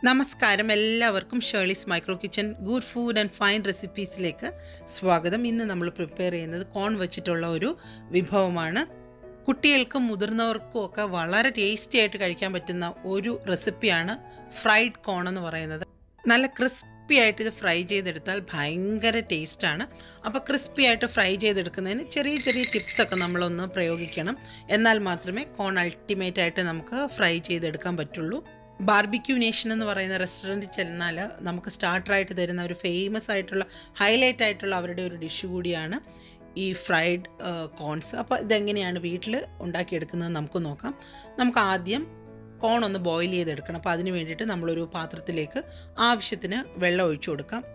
നമസ്കാരം എല്ലാവർക്കും Shirley's micro kitchen good food and fine റെസിപ്പീസിലേക്ക് സ്വാഗതം ഇന്ന് നമ്മൾ പ്രിപ്പയർ ചെയ്യുന്നത് കോൺ വെച്ചിട്ടുള്ള ഒരു വിഭവമാണ് കുട്ടികൾക്കും മുതിർന്നവർക്കും ഒക്കെ വളരെ ടേസ്റ്റി ആയിട്ട് കഴിക്കാൻ പറ്റുന്ന ഒരു റെസിപ്പിയാണ് ഫ്രൈഡ് കോൺ എന്ന് പറയുന്നത് നല്ല ക്രിസ്പി ആയിട്ട് ഇത് ഫ്രൈ ചെയ്തെടുത്താൽ ഭയങ്കര ടേസ്റ്റാണ് അപ്പോൾ ക്രിസ്പി ആയിട്ട് ഫ്രൈ ചെയ്തെടുക്കുന്നതിന് ചെറിയ ചെറിയ ടിപ്സൊക്കെ നമ്മളൊന്ന് പ്രയോഗിക്കണം എന്നാൽ മാത്രമേ കോൺ അൾട്ടിമേറ്റ് ആയിട്ട് നമുക്ക് ഫ്രൈ ചെയ്തെടുക്കാൻ പറ്റുള്ളൂ ബാർബിക്യൂ നേഷൻ എന്ന് പറയുന്ന റെസ്റ്റോറൻറ്റിൽ ചെന്നാൽ നമുക്ക് സ്റ്റാർട്ടറായിട്ട് തരുന്ന ഒരു ഫേമസ് ആയിട്ടുള്ള ഹൈലൈറ്റ് ആയിട്ടുള്ള അവരുടെ ഒരു ഡിഷ് കൂടിയാണ് ഈ ഫ്രൈഡ് കോൺസ് അപ്പോൾ ഇതെങ്ങനെയാണ് വീട്ടിൽ ഉണ്ടാക്കിയെടുക്കുന്നത് നമുക്ക് നോക്കാം നമുക്ക് ആദ്യം കോൺ ഒന്ന് ബോയിൽ ചെയ്തെടുക്കണം അപ്പോൾ അതിന് വേണ്ടിയിട്ട് നമ്മളൊരു പാത്രത്തിലേക്ക് ആവശ്യത്തിന് വെള്ളം ഒഴിച്ചു കൊടുക്കാം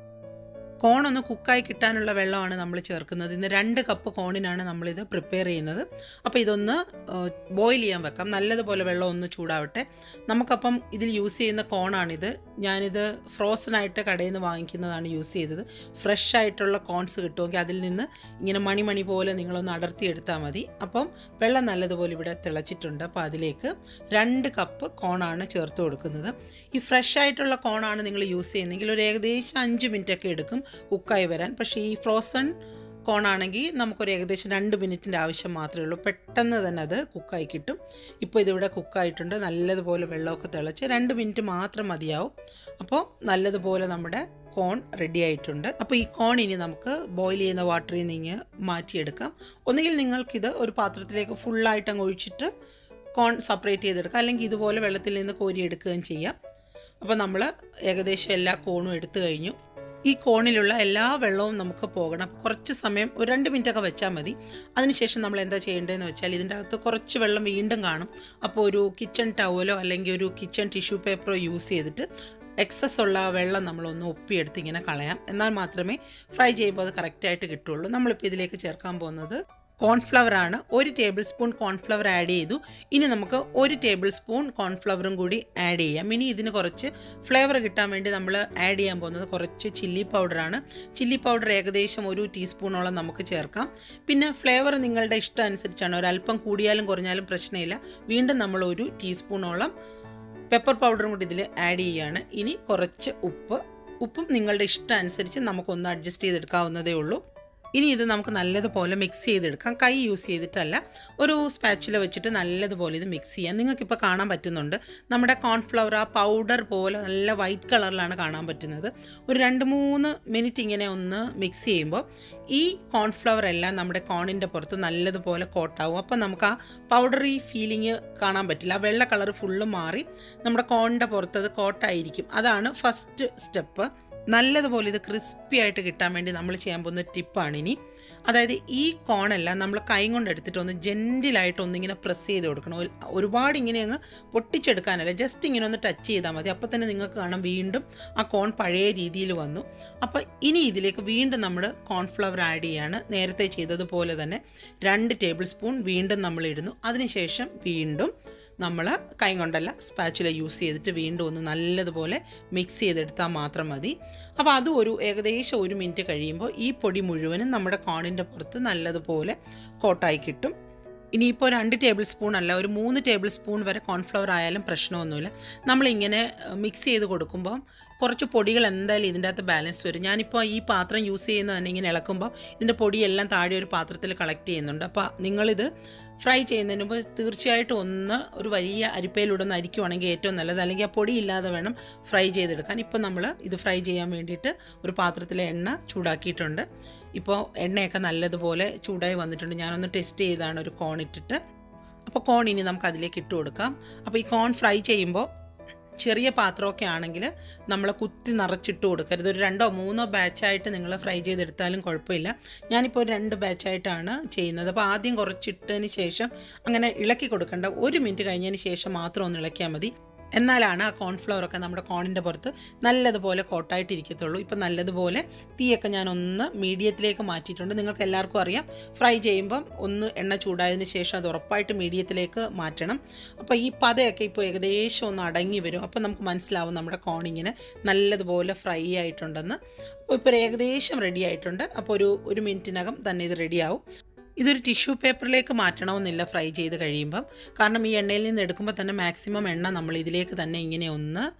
കോൺ ഒന്ന് കുക്കായി കിട്ടാനുള്ള വെള്ളമാണ് നമ്മൾ ചേർക്കുന്നത് ഇന്ന് രണ്ട് കപ്പ് കോണിനാണ് നമ്മളിത് പ്രിപ്പയർ ചെയ്യുന്നത് അപ്പോൾ ഇതൊന്ന് ബോയിൽ ചെയ്യാൻ വെക്കാം നല്ലതുപോലെ വെള്ളം ഒന്ന് ചൂടാവട്ടെ നമുക്കപ്പം ഇതിൽ യൂസ് ചെയ്യുന്ന കോണാണിത് ഞാനിത് ഫ്രോസൺ ആയിട്ട് കടയിൽ നിന്ന് വാങ്ങിക്കുന്നതാണ് യൂസ് ചെയ്തത് ഫ്രഷ് ആയിട്ടുള്ള കോൺസ് കിട്ടുമെങ്കിൽ അതിൽ നിന്ന് ഇങ്ങനെ മണി മണി പോലെ നിങ്ങളൊന്ന് അടർത്തിയെടുത്താൽ മതി അപ്പം വെള്ളം നല്ലതുപോലെ ഇവിടെ തിളച്ചിട്ടുണ്ട് അപ്പോൾ അതിലേക്ക് രണ്ട് കപ്പ് കോണാണ് ചേർത്ത് കൊടുക്കുന്നത് ഈ ഫ്രഷ് ആയിട്ടുള്ള കോണാണ് നിങ്ങൾ യൂസ് ചെയ്യുന്നതെങ്കിൽ ഒരു ഏകദേശം അഞ്ച് മിനിറ്റ് ഒക്കെ എടുക്കും കുക്കായി വരാൻ പക്ഷേ ഈ ഫ്രോസൺ കോണാണെങ്കിൽ നമുക്കൊരു ഏകദേശം രണ്ട് മിനിറ്റിൻ്റെ ആവശ്യം മാത്രമേ ഉള്ളൂ പെട്ടെന്ന് തന്നെ അത് കുക്കായി കിട്ടും ഇപ്പോൾ ഇതിവിടെ കുക്കായിട്ടുണ്ട് നല്ലതുപോലെ വെള്ളമൊക്കെ തിളച്ച് രണ്ട് മിനിറ്റ് മാത്രം മതിയാവും അപ്പോൾ നല്ലതുപോലെ നമ്മുടെ കോൺ റെഡി ആയിട്ടുണ്ട് അപ്പോൾ ഈ കോൺ ഇനി നമുക്ക് ബോയിൽ ചെയ്യുന്ന വാട്ടറിൽ നിന്ന് മാറ്റിയെടുക്കാം ഒന്നുകിൽ നിങ്ങൾക്കിത് ഒരു പാത്രത്തിലേക്ക് ഫുള്ളായിട്ട് അങ്ങ് ഒഴിച്ചിട്ട് കോൺ സെപ്പറേറ്റ് ചെയ്തെടുക്കാം അല്ലെങ്കിൽ ഇതുപോലെ വെള്ളത്തിൽ നിന്ന് കോരിയെടുക്കുകയും ചെയ്യാം അപ്പോൾ നമ്മൾ ഏകദേശം എല്ലാ കോണും എടുത്തു കഴിഞ്ഞു ഈ കോണിലുള്ള എല്ലാ വെള്ളവും നമുക്ക് പോകണം കുറച്ച് സമയം ഒരു രണ്ട് മിനിറ്റൊക്കെ വെച്ചാൽ മതി അതിനുശേഷം നമ്മൾ എന്താ ചെയ്യേണ്ടതെന്ന് വെച്ചാൽ ഇതിൻ്റെ അകത്ത് കുറച്ച് വെള്ളം വീണ്ടും കാണും അപ്പോൾ ഒരു കിച്ചൺ ടവലോ അല്ലെങ്കിൽ ഒരു കിച്ചൺ ടിഷ്യൂ പേപ്പറോ യൂസ് ചെയ്തിട്ട് എക്സസ് ഉള്ള വെള്ളം നമ്മളൊന്ന് ഒപ്പിയെടുത്ത് ഇങ്ങനെ കളയാം എന്നാൽ മാത്രമേ ഫ്രൈ ചെയ്യുമ്പോൾ അത് കറക്റ്റായിട്ട് കിട്ടുള്ളൂ നമ്മളിപ്പോൾ ഇതിലേക്ക് ചേർക്കാൻ പോകുന്നത് കോൺഫ്ലവർ ആണ് ഒരു ടേബിൾ സ്പൂൺ കോൺഫ്ലവർ ആഡ് ചെയ്തു ഇനി നമുക്ക് ഒരു ടേബിൾ സ്പൂൺ കോൺഫ്ലവറും കൂടി ആഡ് ചെയ്യാം ഇനി ഇതിന് കുറച്ച് ഫ്ലേവർ കിട്ടാൻ വേണ്ടി നമ്മൾ ആഡ് ചെയ്യാൻ പോകുന്നത് കുറച്ച് ചില്ലി പൗഡറാണ് ചില്ലി പൗഡർ ഏകദേശം ഒരു ടീസ്പൂണോളം നമുക്ക് ചേർക്കാം പിന്നെ ഫ്ലേവർ നിങ്ങളുടെ ഇഷ്ടം അനുസരിച്ചാണ് ഒരല്പം കൂടിയാലും കുറഞ്ഞാലും പ്രശ്നമില്ല വീണ്ടും നമ്മൾ ഒരു ടീസ്പൂണോളം പെപ്പർ പൗഡറും കൂടി ഇതിൽ ആഡ് ചെയ്യുകയാണ് ഇനി കുറച്ച് ഉപ്പ് ഉപ്പും നിങ്ങളുടെ ഇഷ്ടം അനുസരിച്ച് നമുക്കൊന്ന് അഡ്ജസ്റ്റ് ചെയ്തെടുക്കാവുന്നതേ ഉള്ളൂ ഇനി ഇത് നമുക്ക് നല്ലതുപോലെ മിക്സ് ചെയ്തെടുക്കാം കൈ യൂസ് ചെയ്തിട്ടല്ല ഒരു സ്പാച്ചില വെച്ചിട്ട് നല്ലതുപോലെ ഇത് മിക്സ് ചെയ്യാം നിങ്ങൾക്കിപ്പോൾ കാണാൻ പറ്റുന്നുണ്ട് നമ്മുടെ കോൺഫ്ലവർ ആ പൗഡർ പോലെ നല്ല വൈറ്റ് കളറിലാണ് കാണാൻ പറ്റുന്നത് ഒരു രണ്ട് മൂന്ന് മിനിറ്റ് ഇങ്ങനെ ഒന്ന് മിക്സ് ചെയ്യുമ്പോൾ ഈ കോൺഫ്ലവർ എല്ലാം നമ്മുടെ കോണിൻ്റെ പുറത്ത് നല്ലതുപോലെ കോട്ടാവും അപ്പോൾ നമുക്ക് ആ പൗഡറി ഫീലിംഗ് കാണാൻ പറ്റില്ല ആ വെള്ള കളർ ഫുള്ള് മാറി നമ്മുടെ കോണിൻ്റെ പുറത്ത് അത് കോട്ടായിരിക്കും അതാണ് ഫസ്റ്റ് സ്റ്റെപ്പ് നല്ലതുപോലെ ഇത് ക്രിസ്പി ആയിട്ട് കിട്ടാൻ വേണ്ടി നമ്മൾ ചെയ്യാൻ പോകുന്ന ടിപ്പാണ് ഇനി അതായത് ഈ കോണെല്ലാം നമ്മൾ കൈ കൊണ്ട് എടുത്തിട്ട് ഒന്ന് ജെൻറ്റിലായിട്ട് ഒന്നിങ്ങനെ പ്രസ് ചെയ്ത് കൊടുക്കണം ഒരുപാട് ഇങ്ങനെ അങ്ങ് പൊട്ടിച്ചെടുക്കാനല്ല ജസ്റ്റ് ഇങ്ങനെ ഒന്ന് ടച്ച് ചെയ്താൽ മതി അപ്പോൾ തന്നെ നിങ്ങൾക്ക് കാണാം വീണ്ടും ആ കോൺ പഴയ രീതിയിൽ വന്നു അപ്പോൾ ഇനി ഇതിലേക്ക് വീണ്ടും നമ്മൾ കോൺഫ്ലവർ ആഡ് ചെയ്യാണ് നേരത്തെ ചെയ്തതുപോലെ തന്നെ രണ്ട് ടേബിൾ സ്പൂൺ വീണ്ടും നമ്മൾ ഇടുന്നു അതിനുശേഷം വീണ്ടും നമ്മൾ കൈ കൊണ്ടല്ല സ്പാച്ചുല യൂസ് ചെയ്തിട്ട് വീണ്ടും ഒന്ന് നല്ലതുപോലെ മിക്സ് ചെയ്തെടുത്താൽ മാത്രം മതി അപ്പോൾ അതും ഒരു ഏകദേശം ഒരു മിനിറ്റ് കഴിയുമ്പോൾ ഈ പൊടി മുഴുവനും നമ്മുടെ കോണിൻ്റെ പുറത്ത് നല്ലതുപോലെ കോട്ടായി കിട്ടും ഇനിയിപ്പോൾ രണ്ട് ടേബിൾ സ്പൂൺ അല്ല ഒരു മൂന്ന് ടേബിൾ സ്പൂൺ വരെ കോൺഫ്ലവർ ആയാലും പ്രശ്നമൊന്നുമില്ല നമ്മളിങ്ങനെ മിക്സ് ചെയ്ത് കൊടുക്കുമ്പോൾ കുറച്ച് പൊടികൾ എന്തായാലും ഇതിൻ്റെ അകത്ത് ബാലൻസ് വരും ഞാനിപ്പോൾ ഈ പാത്രം യൂസ് ചെയ്യുന്നത് തന്നെ ഇങ്ങനെ ഇളക്കുമ്പോൾ ഇതിൻ്റെ പൊടിയെല്ലാം താഴെ ഒരു പാത്രത്തിൽ കളക്ട് ചെയ്യുന്നുണ്ട് അപ്പോൾ നിങ്ങളിത് ഫ്രൈ ചെയ്യുന്നതിന് മുമ്പ് തീർച്ചയായിട്ടും ഒന്ന് ഒരു വലിയ അരിപ്പയിലൂടെ ഒന്ന് അരിക്കുവാണെങ്കിൽ ഏറ്റവും നല്ലത് അല്ലെങ്കിൽ ആ പൊടി ഇല്ലാതെ വേണം ഫ്രൈ ചെയ്തെടുക്കാൻ ഇപ്പോൾ നമ്മൾ ഇത് ഫ്രൈ ചെയ്യാൻ വേണ്ടിയിട്ട് ഒരു പാത്രത്തിലെ എണ്ണ ചൂടാക്കിയിട്ടുണ്ട് ഇപ്പോൾ എണ്ണയൊക്കെ നല്ലതുപോലെ ചൂടായി വന്നിട്ടുണ്ട് ഞാനൊന്ന് ടെസ്റ്റ് ചെയ്താണ് ഒരു കോൺ ഇട്ടിട്ട് അപ്പോൾ കോൺ ഇനി നമുക്ക് അതിലേക്ക് ഇട്ട് കൊടുക്കാം അപ്പോൾ ഈ കോൺ ഫ്രൈ ചെയ്യുമ്പോൾ ചെറിയ പാത്രമൊക്കെ ആണെങ്കിൽ നമ്മൾ കുത്തി നിറച്ചിട്ട് കൊടുക്കരുത് ഒരു രണ്ടോ മൂന്നോ ബാച്ചായിട്ട് നിങ്ങൾ ഫ്രൈ ചെയ്തെടുത്താലും കുഴപ്പമില്ല ഞാനിപ്പോൾ രണ്ട് ബാച്ചായിട്ടാണ് ചെയ്യുന്നത് അപ്പോൾ ആദ്യം കുറച്ചിട്ടതിന് ശേഷം അങ്ങനെ ഇളക്കി കൊടുക്കേണ്ട ഒരു മിനിറ്റ് കഴിഞ്ഞതിന് ശേഷം മാത്രം ഒന്ന് ഇളക്കിയാൽ മതി എന്നാലാണ് ആ കോൺഫ്ലവർ ഒക്കെ നമ്മുടെ കോണിൻ്റെ പുറത്ത് നല്ലതുപോലെ കോട്ടായിട്ടിരിക്കത്തുള്ളൂ ഇപ്പം നല്ലതുപോലെ തീയൊക്കെ ഞാൻ ഒന്ന് മീഡിയത്തിലേക്ക് മാറ്റിയിട്ടുണ്ട് നിങ്ങൾക്ക് എല്ലാവർക്കും അറിയാം ഫ്രൈ ചെയ്യുമ്പം ഒന്ന് എണ്ണ ചൂടായതിന് ശേഷം അത് ഉറപ്പായിട്ട് മീഡിയത്തിലേക്ക് മാറ്റണം അപ്പോൾ ഈ പതയൊക്കെ ഇപ്പോൾ ഏകദേശം ഒന്ന് അടങ്ങി വരും അപ്പോൾ നമുക്ക് മനസ്സിലാവും നമ്മുടെ കോണിങ്ങനെ നല്ലതുപോലെ ഫ്രൈ ആയിട്ടുണ്ടെന്ന് അപ്പോൾ ഇപ്പോൾ ഏകദേശം റെഡി ആയിട്ടുണ്ട് അപ്പോൾ ഒരു ഒരു മിനിറ്റിനകം തന്നെ ഇത് റെഡിയാവും ഇതൊരു ടിഷ്യൂ പേപ്പറിലേക്ക് മാറ്റണമെന്നില്ല ഫ്രൈ ചെയ്ത് കഴിയുമ്പം കാരണം ഈ എണ്ണയിൽ നിന്ന് എടുക്കുമ്പോൾ തന്നെ മാക്സിമം എണ്ണ നമ്മൾ ഇതിലേക്ക് തന്നെ ഇങ്ങനെ ഒന്ന്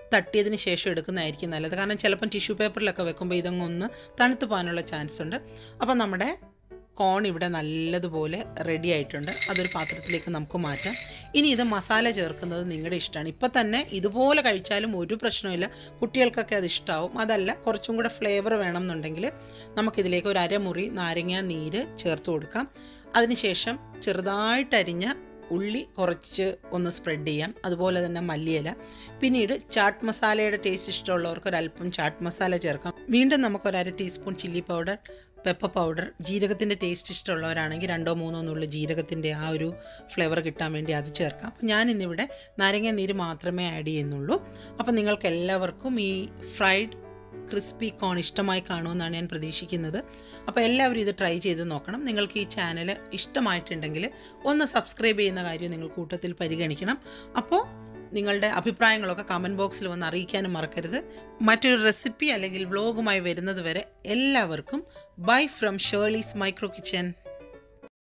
തട്ടിയതിന് ശേഷം എടുക്കുന്നതായിരിക്കും നല്ലത് കാരണം ചിലപ്പം ടിഷ്യൂ പേപ്പറിലൊക്കെ വെക്കുമ്പോൾ ഇതങ്ങ് ഒന്ന് തണുത്ത് പോകാനുള്ള ചാൻസ് ഉണ്ട് അപ്പം നമ്മുടെ കോൺ ഇവിടെ നല്ലതുപോലെ റെഡി ആയിട്ടുണ്ട് അതൊരു പാത്രത്തിലേക്ക് നമുക്ക് മാറ്റാം ഇനി ഇത് മസാല ചേർക്കുന്നത് നിങ്ങളുടെ ഇഷ്ടമാണ് ഇപ്പം തന്നെ ഇതുപോലെ കഴിച്ചാലും ഒരു പ്രശ്നമില്ല കുട്ടികൾക്കൊക്കെ അത് ഇഷ്ടമാവും അതല്ല കുറച്ചും കൂടെ ഫ്ലേവർ വേണം എന്നുണ്ടെങ്കിൽ നമുക്കിതിലേക്ക് ഒരു അരമുറി നാരങ്ങ നീര് ചേർത്ത് കൊടുക്കാം അതിനുശേഷം ചെറുതായിട്ടരിഞ്ഞ ഉള്ളി കുറച്ച് ഒന്ന് സ്പ്രെഡ് ചെയ്യാം അതുപോലെ തന്നെ മല്ലിയില പിന്നീട് ചാട്ട് മസാലയുടെ ടേസ്റ്റ് ഇഷ്ടമുള്ളവർക്ക് ഒരല്പം ചാട്ട് മസാല ചേർക്കാം വീണ്ടും നമുക്ക് ഒരു അര teaspoon chilli powder pepper powder ജീരകത്തിൻ്റെ ടേസ്റ്റ് ഇഷ്ടമുള്ളവരാണെങ്കിൽ രണ്ടോ മൂന്നോ നുള്ള ജീരകത്തിൻ്റെ ആ ഒരു ഫ്ലേവർ കിട്ടാൻ വേണ്ടി അത് ചേർക്കാം അപ്പം ഞാൻ ഇന്നിവിടെ നാരങ്ങ നീര് മാത്രമേ ആഡ് ചെയ്യുന്നുള്ളൂ അപ്പം നിങ്ങൾക്ക് എല്ലാവർക്കും ഈ ഫ്രൈഡ് ക്രിസ്പി കോൺ ഇഷ്ടമായി കാണുമെന്നാണ് ഞാൻ പ്രതീക്ഷിക്കുന്നത് അപ്പോൾ എല്ലാവരും ഇത് ട്രൈ ചെയ്ത് നോക്കണം നിങ്ങൾക്ക് ഈ ചാനൽ ഇഷ്ടമായിട്ടുണ്ടെങ്കിൽ ഒന്ന് സബ്സ്ക്രൈബ് ചെയ്യുന്ന കാര്യം നിങ്ങൾ കൂട്ടത്തിൽ പരിഗണിക്കണം അപ്പോൾ നിങ്ങളുടെ അഭിപ്രായങ്ങളൊക്കെ കമൻറ്റ് ബോക്സിൽ വന്ന് അറിയിക്കാനും മറക്കരുത് മറ്റൊരു റെസിപ്പി അല്ലെങ്കിൽ വ്ലോഗുമായി വരുന്നത് വരെ എല്ലാവർക്കും bye from Shirley's micro kitchen